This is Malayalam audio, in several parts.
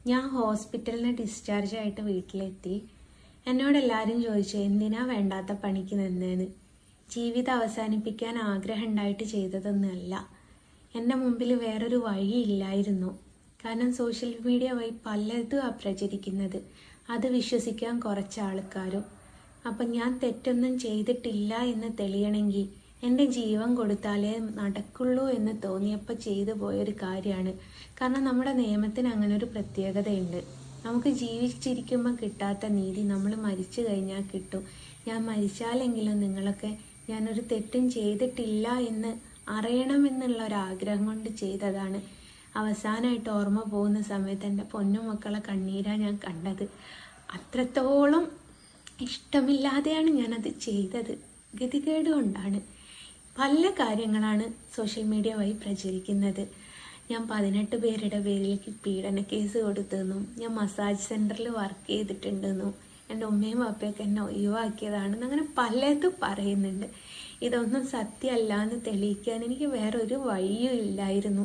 ഞാൻ ഹോസ്പിറ്റലിൽ നിന്ന് ഡിസ്ചാർജ് ആയിട്ട് വീട്ടിലെത്തി എന്നോട് എല്ലാവരും ചോദിച്ചു എന്തിനാ വേണ്ടാത്ത പണിക്ക് നിന്നേന്ന് ജീവിതം അവസാനിപ്പിക്കാൻ ആഗ്രഹം ഉണ്ടായിട്ട് ചെയ്തതൊന്നുമല്ല എൻ്റെ മുമ്പിൽ വേറൊരു വഴിയില്ലായിരുന്നു കാരണം സോഷ്യൽ മീഡിയ വഴി പലതും ആ പ്രചരിക്കുന്നത് അത് വിശ്വസിക്കാൻ കുറച്ച് ആൾക്കാരും അപ്പം ഞാൻ തെറ്റൊന്നും ചെയ്തിട്ടില്ല എന്ന് തെളിയണമെങ്കിൽ എൻ്റെ ജീവൻ കൊടുത്താലേ നടക്കുള്ളൂ എന്ന് തോന്നിയപ്പോൾ ചെയ്തു പോയൊരു കാര്യമാണ് കാരണം നമ്മുടെ നിയമത്തിന് അങ്ങനെ ഒരു പ്രത്യേകതയുണ്ട് നമുക്ക് ജീവിച്ചിരിക്കുമ്പോൾ കിട്ടാത്ത നീതി നമ്മൾ മരിച്ചു കഴിഞ്ഞാൽ കിട്ടും ഞാൻ മരിച്ചാലെങ്കിലും നിങ്ങളൊക്കെ ഞാനൊരു തെറ്റും ചെയ്തിട്ടില്ല എന്ന് അറിയണമെന്നുള്ള ഒരു ആഗ്രഹം കൊണ്ട് ചെയ്തതാണ് അവസാനമായിട്ട് ഓർമ്മ പോകുന്ന സമയത്ത് എൻ്റെ പൊന്നുമക്കളെ കണ്ണീരാ ഞാൻ കണ്ടത് അത്രത്തോളം ഇഷ്ടമില്ലാതെയാണ് ഞാനത് ചെയ്തത് ഗതികേട് കൊണ്ടാണ് പല കാര്യങ്ങളാണ് സോഷ്യൽ മീഡിയ വഴി പ്രചരിക്കുന്നത് ഞാൻ പതിനെട്ട് പേരുടെ പേരിലേക്ക് പീഡന കേസ് കൊടുത്തെന്നും ഞാൻ മസാജ് സെൻറ്ററിൽ വർക്ക് ചെയ്തിട്ടുണ്ടെന്നും എൻ്റെ ഉമ്മയും അപ്പയൊക്കെ എന്നെ ഒഴിവാക്കിയതാണെന്ന് അങ്ങനെ പലതും പറയുന്നുണ്ട് ഇതൊന്നും സത്യമല്ല എന്ന് തെളിയിക്കാൻ എനിക്ക് വേറൊരു വഴിയും ഇല്ലായിരുന്നു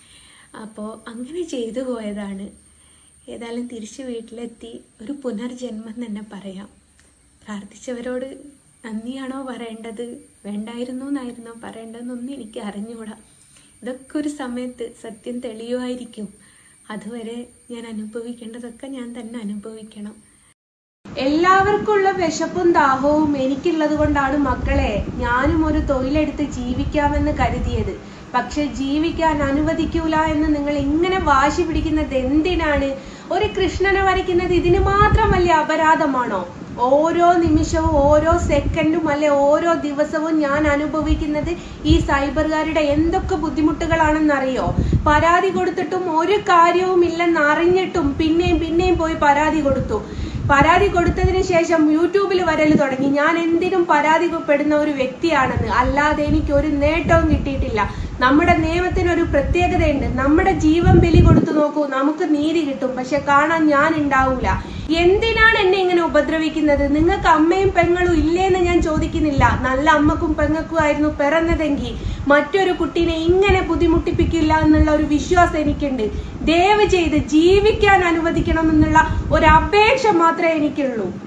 അപ്പോൾ അങ്ങനെ ചെയ്തു പോയതാണ് ഏതായാലും തിരിച്ച് വീട്ടിലെത്തി ഒരു പുനർജന്മം തന്നെ പറയാം പ്രാർത്ഥിച്ചവരോട് നന്ദിയാണോ പറയേണ്ടത് വേണ്ടായിരുന്നു എന്നായിരുന്നോ പറയേണ്ടതെന്നൊന്നും എനിക്ക് അറിഞ്ഞുകൂടാ ഇതൊക്കെ ഒരു സമയത്ത് സത്യം തെളിയുമായിരിക്കും അതുവരെ ഞാൻ അനുഭവിക്കേണ്ടതൊക്കെ ഞാൻ തന്നെ അനുഭവിക്കണം എല്ലാവർക്കും ഉള്ള വിശപ്പും ദാഹവും എനിക്കുള്ളത് കൊണ്ടാണ് മക്കളെ ഞാനും ഒരു തൊഴിലെടുത്ത് ജീവിക്കാമെന്ന് കരുതിയത് പക്ഷെ ജീവിക്കാൻ അനുവദിക്കൂല എന്ന് നിങ്ങൾ ഇങ്ങനെ വാശി പിടിക്കുന്നത് എന്തിനാണ് ഒരു കൃഷ്ണനെ വരയ്ക്കുന്നത് ഇതിന് മാത്രം വലിയ അപരാധമാണോ ഓരോ നിമിഷവും ഓരോ സെക്കൻഡും അല്ലെ ഓരോ ദിവസവും ഞാൻ അനുഭവിക്കുന്നത് ഈ സൈബറുകാരുടെ എന്തൊക്കെ ബുദ്ധിമുട്ടുകളാണെന്നറിയോ പരാതി കൊടുത്തിട്ടും ഒരു കാര്യവും ഇല്ലെന്ന് അറിഞ്ഞിട്ടും പിന്നെയും പിന്നെയും പോയി പരാതി കൊടുത്തു പരാതി കൊടുത്തതിന് ശേഷം യൂട്യൂബിൽ വരൽ തുടങ്ങി ഞാൻ എന്തിനും പരാതിപ്പെടുന്ന ഒരു വ്യക്തിയാണെന്ന് അല്ലാതെ എനിക്ക് ഒരു നേട്ടവും കിട്ടിയിട്ടില്ല നമ്മുടെ നിയമത്തിന് ഒരു പ്രത്യേകതയുണ്ട് നമ്മുടെ ജീവൻ ബലി കൊടുത്തു നോക്കൂ നമുക്ക് നീതി കിട്ടും പക്ഷെ കാണാൻ ഞാൻ ഉണ്ടാവൂല എന്തിനാണ് എന്നെ ഇങ്ങനെ ഉപദ്രവിക്കുന്നത് നിങ്ങൾക്ക് അമ്മയും പെങ്ങളും ഇല്ലേന്ന് ഞാൻ ചോദിക്കുന്നില്ല നല്ല അമ്മക്കും പെങ്ങൾക്കും ആയിരുന്നു പിറന്നതെങ്കിൽ മറ്റൊരു കുട്ടീനെ ഇങ്ങനെ ബുദ്ധിമുട്ടിപ്പിക്കില്ല എന്നുള്ള ഒരു വിശ്വാസം എനിക്കുണ്ട് ദയവ് ചെയ്ത് ജീവിക്കാൻ അനുവദിക്കണം എന്നുള്ള ഒരു അപേക്ഷ മാത്രമേ എനിക്കുള്ളൂ